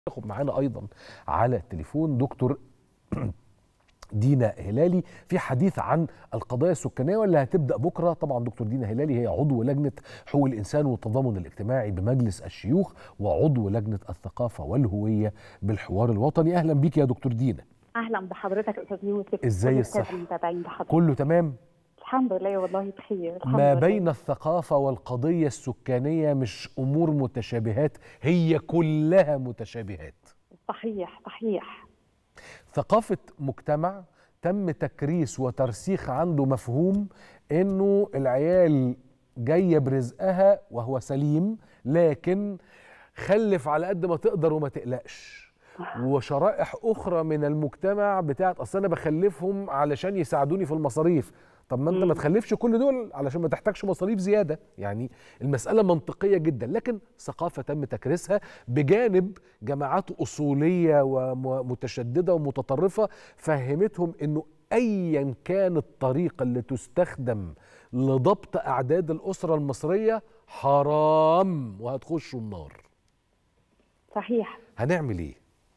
ناخد معانا ايضا على التليفون دكتور دينا هلالي في حديث عن القضايا السكانيه واللي هتبدا بكره طبعا دكتور دينا هلالي هي عضو لجنه حقوق الانسان والتضامن الاجتماعي بمجلس الشيوخ وعضو لجنه الثقافه والهويه بالحوار الوطني اهلا بيك يا دكتور دينا اهلا بحضرتك استاذ يوسف ازاي كل الصحة؟ السادة المتابعين بحضرتك كله تمام الحمد لله والله بخير الحمد ما لله. بين الثقافه والقضيه السكانيه مش امور متشابهات هي كلها متشابهات صحيح صحيح ثقافة مجتمع تم تكريس وترسيخ عنده مفهوم انه العيال جاية برزقها وهو سليم لكن خلف على قد ما تقدر وما تقلقش وشرائح اخرى من المجتمع بتاعت اصل انا بخلفهم علشان يساعدوني في المصاريف طب ما انت ما مم. تخلفش كل دول علشان ما تحتاجش مصاريف زياده يعني المساله منطقيه جدا لكن ثقافه تم تكريسها بجانب جماعات اصوليه ومتشدده ومتطرفه فهمتهم انه ايا كان الطريقه اللي تستخدم لضبط اعداد الاسره المصريه حرام وهتخشوا النار صحيح هنعمل ايه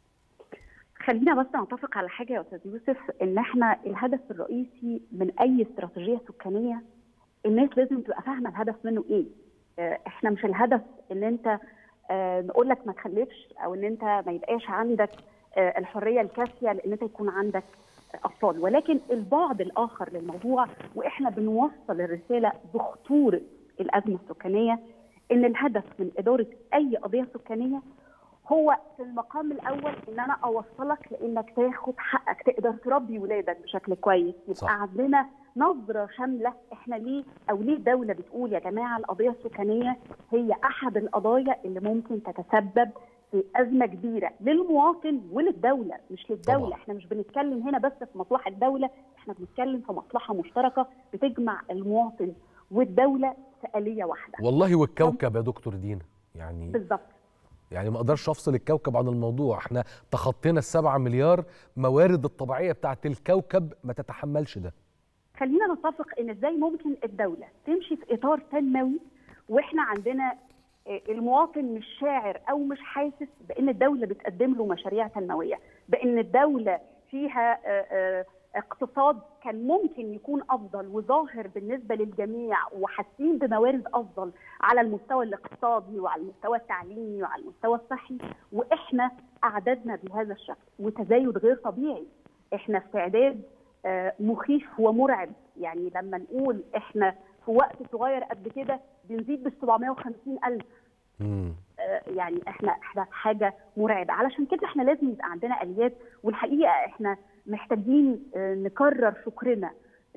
خلينا بس نتفق على حاجه يا استاذ يوسف ان احنا الهدف الرئيسي من اي استراتيجيه سكانيه الناس لازم تبقى فاهمه الهدف منه ايه آه، احنا مش الهدف ان انت آه، نقول لك ما تخلفش او ان انت ما يبقاش عندك آه، الحريه الكافيه لان انت يكون عندك اطفال ولكن البعد الاخر للموضوع واحنا بنوصل الرساله بخطوره الازمه السكانيه ان الهدف من اداره اي قضيه سكانيه هو في المقام الاول ان انا اوصلك لانك تاخد حقك تقدر تربي ولادك بشكل كويس صح. يبقى عندنا نظره شامله احنا ليه او ليه الدوله بتقول يا جماعه القضيه السكانيه هي احد القضايا اللي ممكن تتسبب في ازمه كبيره للمواطن وللدوله مش للدوله طبعا. احنا مش بنتكلم هنا بس في مصلحه الدوله احنا بنتكلم في مصلحه مشتركه بتجمع المواطن والدوله في اليه واحده والله والكوكب يا دكتور دينا يعني بالظبط يعني ما اقدرش افصل الكوكب عن الموضوع احنا تخطينا السبعة مليار موارد الطبيعية بتاعت الكوكب ما تتحملش ده خلينا نتفق ان ازاي ممكن الدوله تمشي في اطار تنموي واحنا عندنا آه، المواطن مش شاعر او مش حاسس بان الدوله بتقدم له مشاريع تنمويه بان الدوله فيها آه، آه، اقتصاد كان ممكن يكون افضل وظاهر بالنسبه للجميع وحاسين بموارد افضل على المستوى الاقتصادي وعلى المستوى التعليمي وعلى المستوى الصحي واحنا اعدادنا بهذا الشكل وتزايد غير طبيعي احنا في تعداد آه، مخيف ومرعب يعني لما نقول احنا في وقت صغير قد كده بنزيد بال 750 الف مم. آه، يعني احنا احنا في حاجه مرعبه علشان كده احنا لازم يبقى عندنا اليات والحقيقه احنا محتاجين آه، نكرر شكرنا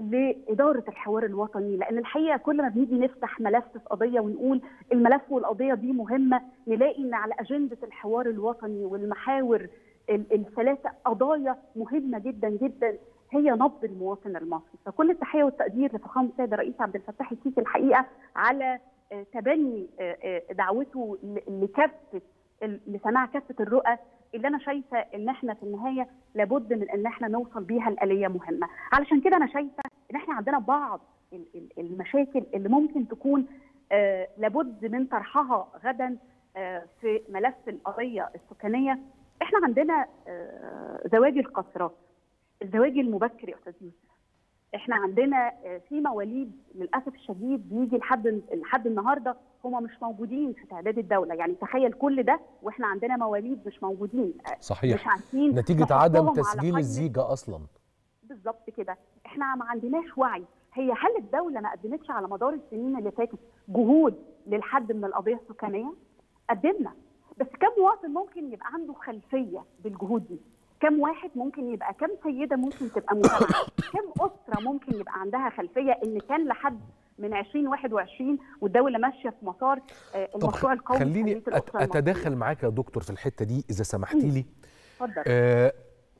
لاداره الحوار الوطني لان الحقيقه كل ما بنيجي نفتح ملف في قضيه ونقول الملف والقضيه دي مهمه نلاقي ان على اجنده الحوار الوطني والمحاور ال- الثلاثه قضايا مهمه جدا جدا هي نبض المواطن المصري فكل التحيه والتقدير لفخامه السيد الرئيس عبد الفتاح السيسي الحقيقه على آه، تبني آه، آه، دعوته ل- لكافه ال- لسماع كافه الرؤى اللي انا شايفه ان احنا في النهايه لابد من ان احنا نوصل بيها لآلية مهمه علشان كده انا شايفه ان احنا عندنا بعض ال- ال- المشاكل اللي ممكن تكون آه، لابد من طرحها غدا آه، في ملف القضيه السكانيه احنا عندنا آه، زواج القاصرات الزواج المبكر يا استاذ يوسف احنا عندنا آه، في مواليد للاسف الشديد بيجي لحد لحد النهارده هم مش موجودين في تعداد الدوله يعني تخيل كل ده واحنا عندنا مواليد مش موجودين آه، مش صحيح عارفين نتيجة نحطهم عدم على تسجيل قائمة الزيجة أصلا بالظبط كده احنا ما عندناش وعي هي هل الدوله ما قدمتش على مدار السنين اللي فاتت جهود للحد من القضيه السكانيه قدمنا بس كم مواطن ممكن يبقى عنده خلفيه بالجهود دي كم واحد ممكن يبقى كم سيده ممكن تبقى متابعه كم اسره ممكن يبقى عندها خلفيه ان كان لحد من 2021 والدوله ماشيه في مسار آه، طب المشروع خ- القومي خليني لتنمية أت- الأسرة المصرية. أتداخل معاك يا دكتور في الحتة دي إذا سمحتي لي اتفضل آه،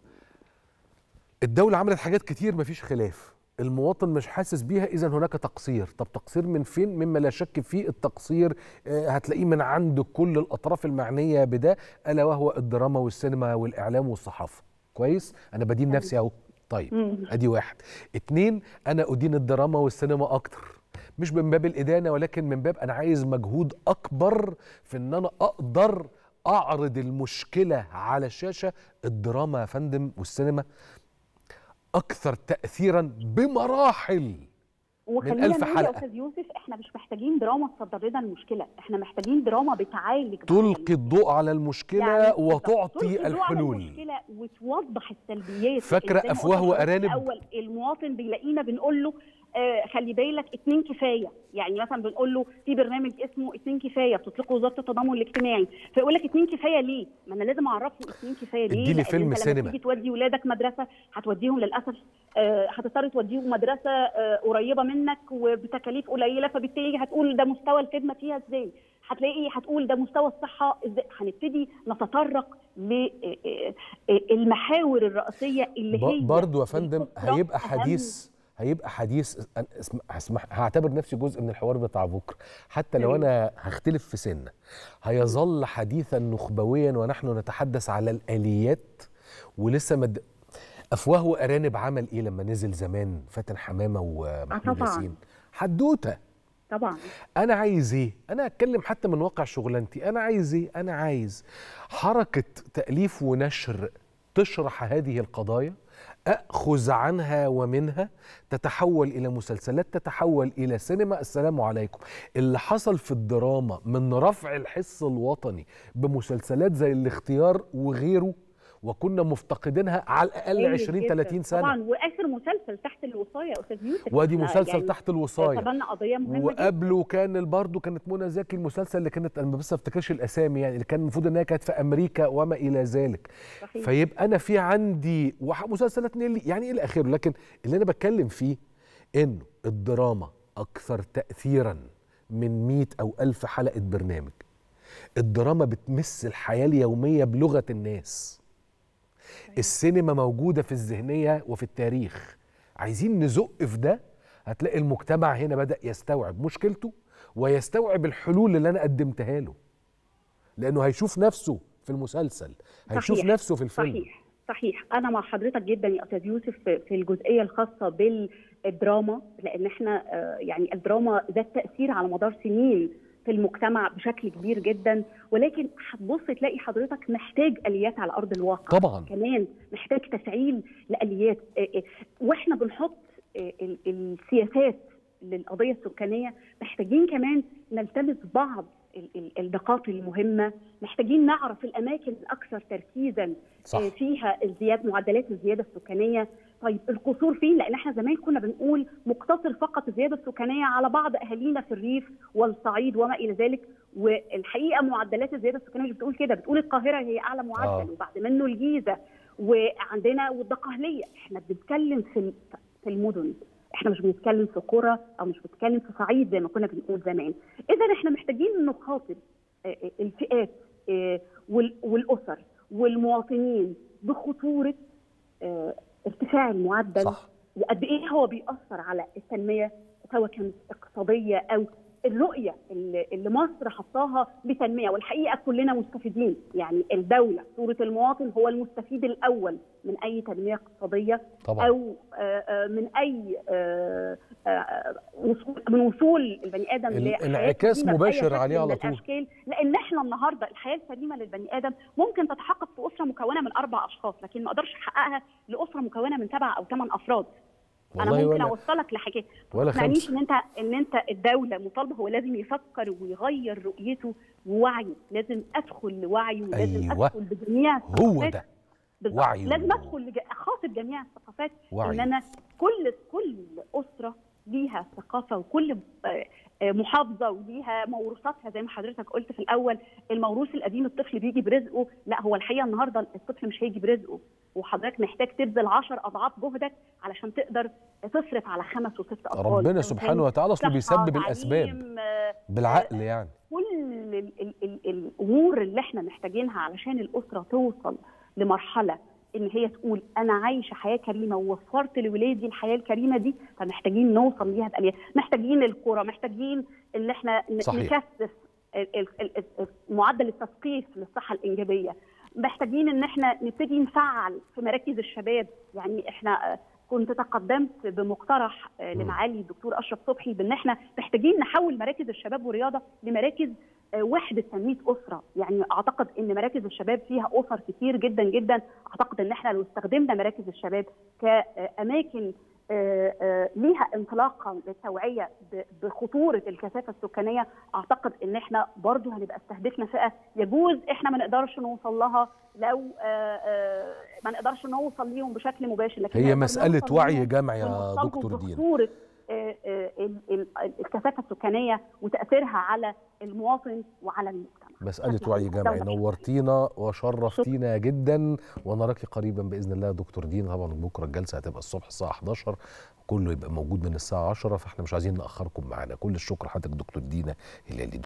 الدولة عملت حاجات كتير مفيش خلاف المواطن مش حاسس بيها اذا هناك تقصير طب تقصير من فين مما لا شك فيه التقصير آه، هتلاقيه من عند كل الاطراف المعنيه بده الا وهو الدراما والسينما والاعلام والصحافه كويس انا بدين تمام. نفسي اهو طيب مم. ادي واحد اتنين انا ادين الدراما والسينما اكتر مش من باب الادانه ولكن من باب انا عايز مجهود اكبر في ان انا اقدر اعرض المشكله على الشاشه الدراما يا فندم والسينما اكثر تاثيرا بمراحل وخلينا ألف نقول يا حلقة. استاذ يوسف احنا مش محتاجين دراما تصدر لنا المشكله احنا محتاجين دراما بتعالج تلقي الضوء على المشكله يعني وتعطي تلقي الضوء على الحلول المشكلة وتوضح السلبيات فاكرة اللي زي ما أفواه قلت لحضرتك وأرانب؟ في الاول المواطن بيلاقينا بنقول له آه خلي بالك اتنين كفايه يعني مثلا بنقول له في برنامج اسمه اتنين كفايه بتطلقه وزاره التضامن الاجتماعي فيقول لك اتنين كفايه ليه؟ ما انا لازم اعرفه اتنين كفايه ليه؟ اديني لأن فيلم انت سينما. لما تيجي تودي ولادك مدرسه هتوديهم للاسف آه هتضطر توديهم مدرسه آه قريبه منك وبتكاليف قليله فبالتالي هتقول ده مستوى الخدمه فيها ازاي؟ هتلاقي هتقول ده مستوى الصحه ازاي؟ هنبتدي نتطرق للمحاور الرئيسيه اللي ب- هي برضو يا فندم الأسرة هيبقى أهم. حديث هيبقى حديث أنا اسم- هسمح هعتبر نفسي جزء من الحوار بتاع بكره حتى لو أيوة. انا هختلف في سنه هيظل حديثا نخبويا ونحن نتحدث على الاليات ولسه مد... افواه وارانب عمل ايه لما نزل زمان فاتن حمامه ومحمود طبعاً. ياسين حدوته طبعا انا عايز ايه انا اتكلم حتى من واقع شغلانتي انا عايز ايه انا عايز حركه تاليف ونشر تشرح هذه القضايا اخذ عنها ومنها تتحول الى مسلسلات تتحول الى سينما السلام عليكم اللي حصل في الدراما من رفع الحس الوطني بمسلسلات زي الاختيار وغيره وكنا مفتقدينها على الاقل هايل 20 جداً. 30 سنه طبعا واخر مسلسل تحت الوصايه يا استاذ يوسف وادي إحنا مسلسل يعني تحت الوصايه تبنى قضيه مهمه جدا وقبله كان برضه كانت منى زكي المسلسل اللي كانت انا بس ما افتكرش الاسامي يعني اللي كان المفروض انها كانت في امريكا وما الى ذلك صحيح. فيبقى انا في عندي وح- مسلسلات نيلي يعني الى اخره لكن اللي انا بتكلم فيه انه الدراما اكثر تاثيرا من 100 او ألف حلقه برنامج الدراما بتمس الحياه اليوميه بلغه الناس السينما موجوده في الذهنيه وفي التاريخ عايزين نزق في ده هتلاقي المجتمع هنا بدا يستوعب مشكلته ويستوعب الحلول اللي انا قدمتها له لانه هيشوف نفسه في المسلسل هيشوف صحيح. نفسه في الفيلم صحيح صحيح انا مع حضرتك جدا يا استاذ يوسف في في الجزئيه الخاصه بالدراما لان احنا آه، يعني الدراما ذات تاثير على مدار سنين في المجتمع بشكل كبير جدا ولكن هتبص تلاقي حضرتك محتاج اليات على ارض الواقع طبعا كمان محتاج تفعيل لاليات آه، آه، واحنا بنحط آه، ال- السياسات للقضيه السكانيه محتاجين كمان نلتمس بعض ال- ال- النقاط المهمه محتاجين نعرف الاماكن الاكثر تركيزا صح. آه، فيها الزياد معدلات الزياده السكانيه طيب القصور فين لان احنا زمان كنا بنقول مقتصر فقط الزياده السكانيه على بعض اهالينا في الريف والصعيد وما الى ذلك والحقيقه معدلات الزياده السكانيه مش بتقول كده بتقول القاهره هي اعلى معدل آه. وبعد منه الجيزه وعندنا والدقهليه احنا بنتكلم في ال- في المدن احنا مش بنتكلم في قرى او مش بنتكلم في صعيد زي ما كنا بنقول زمان اذا احنا محتاجين نخاطب آه، آه، الفئات آه، وال- والاسر والمواطنين بخطوره آه، ارتفاع المعدل صح وقد ايه هو بيأثر على التنميه سواء كانت اقتصاديه او الرؤيه اللي اللي مصر حطاها لتنميه والحقيقه كلنا مستفيدين يعني الدوله صوره المواطن هو المستفيد الاول من اي تنميه اقتصاديه طبعا او آه، آه، من اي آه، آه، وصول من وصول البني ادم ال- لحياة انعكاس سليمة بأي مباشر شكل عليه من على طول. الاشكال لان احنا النهارده الحياه السليمه للبني ادم ممكن تتحقق في اسره مكونه من اربع اشخاص لكن ما اقدرش احققها لاسره مكونه من سبع او ثمان افراد انا والله ممكن ولا اوصلك لحاجه ولا ما تعنيش خمسه ان انت ان انت الدوله مطالبه هو لازم يفكر ويغير رؤيته ووعيه لازم ادخل لوعيه ولازم أيوة. ادخل بجميع هو الثقافات ده بالظبط. وعيه. لازم ادخل لج... اخاطب جميع الثقافات وعيه. ان انا كل كل اسره ليها ثقافه وكل آه، آه، محافظه وليها موروثاتها زي ما حضرتك قلت في الاول الموروث القديم الطفل بيجي برزقه لا هو الحقيقه النهارده الطفل مش هيجي برزقه وحضرتك محتاج تبذل 10 اضعاف جهدك علشان تقدر تصرف على خمس وست اطفال ربنا سواء سبحانه كان وتعالى اصله صحة، بيسبب الاسباب تعليم، آه، بالعقل يعني كل ال ال ال الامور اللي احنا محتاجينها علشان الاسره توصل لمرحله ان هي تقول انا عايشه حياه كريمه ووفرت لولادي الحياه الكريمه دي فمحتاجين نوصل ليها باليات محتاجين القرى محتاجين ان احنا ن- صحيح. نكثف ال- ال- ال- ال- معدل التثقيف للصحه الانجابيه محتاجين ان احنا نبتدي نفعل في مراكز الشباب يعني احنا آه، كنت تقدمت بمقترح آه، مم. لمعالي الدكتور اشرف صبحي بان احنا محتاجين نحول مراكز الشباب والرياضه لمراكز وحده تنميه اسره يعني اعتقد ان مراكز الشباب فيها اسر كتير جدا جدا اعتقد ان احنا لو استخدمنا مراكز الشباب كاماكن ليها انطلاقه للتوعيه بخطوره الكثافه السكانيه اعتقد ان احنا برضو هنبقى استهدفنا فئه يجوز احنا ما نقدرش نوصل لها لو ما نقدرش نوصل ليهم بشكل مباشر لكن هي مساله وعي جمعي يا دكتور دينا خطوره الكثافه السكانيه وتاثيرها على المواطن وعلى المجتمع مسألة وعي جمعي نورتينا وشرفتينا جدا ونراكي قريبا بإذن الله دكتور دينا طبعا بكرة الجلسة هتبقى الصبح الساعة 11 كله يبقى موجود من الساعة 10 فاحنا مش عايزين نأخركم معانا كل الشكر حضرتك دكتور دينا هلالي